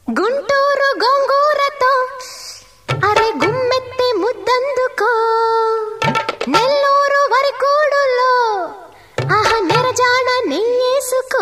గుంటూరు గోంగూరతో అరే గుమ్మెత్తి ముద్దందుకో నెల్లూరు వరికోడులో ఆహా నెరజాడ నెయ్యేసుకో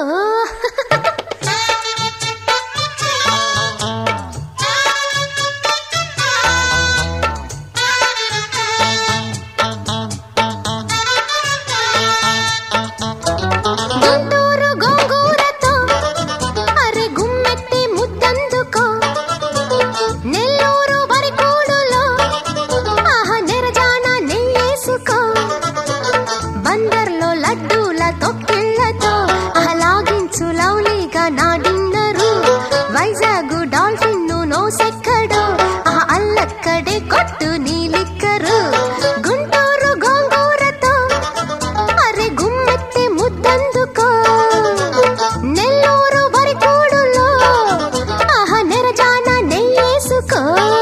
గుంటూరు గోంగూరతో అరే గుమ్మెత్తి ముద్దందుకో నెల్లూరు వరికోడులో ఆహా నెరజాన నెయ్యేసుకో బందర్లో లడ్డూల తొక్కిళ్లతో ఆహ్లాగించు లవ్లీగా నా డిన్నరు వైజాగ్ డాల్ఫిన్ నోసెక్కడో ఆ అల్లక్కడే కొట్టు నీలిక్కరు గుంటూరు గోంగూరతో అరే గుమ్మెత్తి ముద్దందుకో నెల్లూరు వరికోడులో ఆహా నెరజాన నెయ్యేసుకో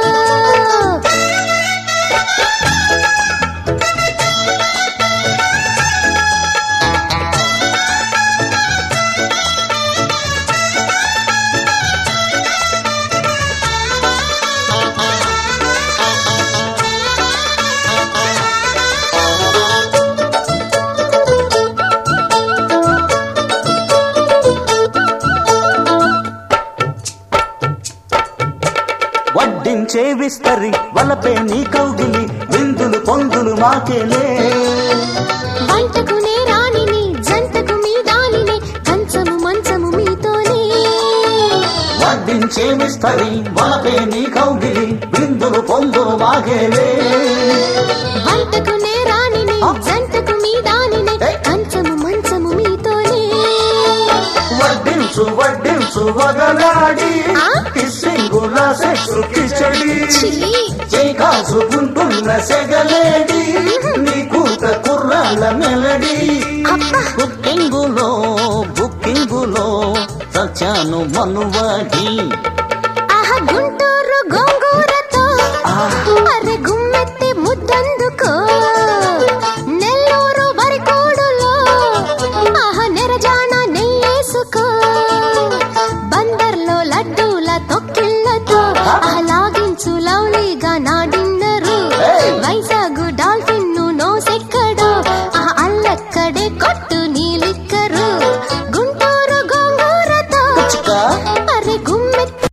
వడ్డించే విస్తరి వలపే నీ కౌగిలి విందులు పొందులు మాకేలే వంటకునే రాణిని జంటకు మీ దానిని కంచము మంచము మీతోనే వడ్డించే విస్తరి వలపే నీ కౌగిలి విందులు పొందులు మాకేలే వంటకునే రాణిని జంటకు మీ దానిని కంచము మంచము మీతోనే వడ్డించు వడ్డించు వగలాడి ఆ? కిస్సింగుల సెక్సు కిచడి చిలి కాసుకుంటున్న సెగలేడి నీ కూత కుర్రాళ్ళ మెలడి అబ్బా బుక్కింగులో బుక్కింగులో సత్యాను మనువాడి ఆహా గుంటూరు గోంగూరతో అరే గుమ్మెత్తి ముద్దందుకో నెల్లూరు వరికోడులో ఆహా నెరజాన నెయ్యేసుకో బందర్లో లడ్డూల తొక్కిళ్లతో ఆహ్లాగించు లవ్లీగా నా డిన్నరు వైజాగ్ డాల్ఫిన్ నోసెక్కడో ఆ అల్లక్కడే కొట్టు నీలిక్కరు గుంటూరు గోంగూరతో అరే గుమ్మెత్తి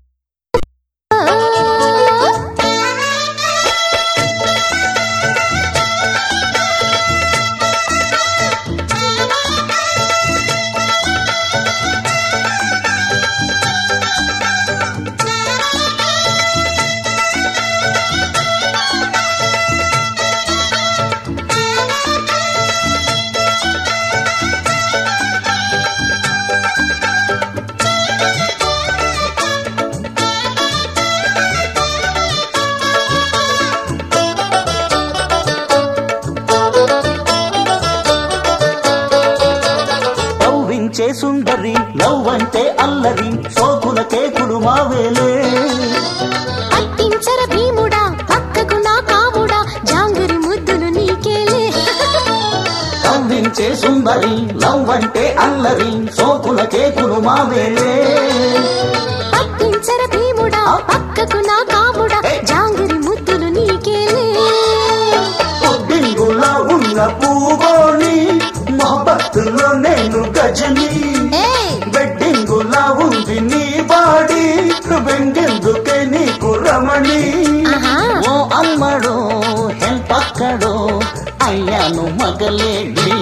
నవ్వించే సుందరి నవ్వంటే అల్లరి సోకుల కేకులు మావేలే పట్టించర భీముడా పక్కకు నా కాముడా జాంగిరి ముద్దులు నీకేలే నవ్వించే సుందరి నవ్వంటే అల్లరి సోకుల కేకులు మావేలే పట్టించర భీముడా పక్కకు నా కాముడా జాంగిరి ముద్దులు నీకేలే పొద్దింగులా ఉన్న పూగోని మొహబత్తులో నేను గజని ఏయ్ వెడ్డింగులా ఉంది నీ బాడీ వెంగెందుకే నీకు రమణి ఆహా ఓ అమ్మడో హెల్పక్కడో అయ్యాను మగలేడి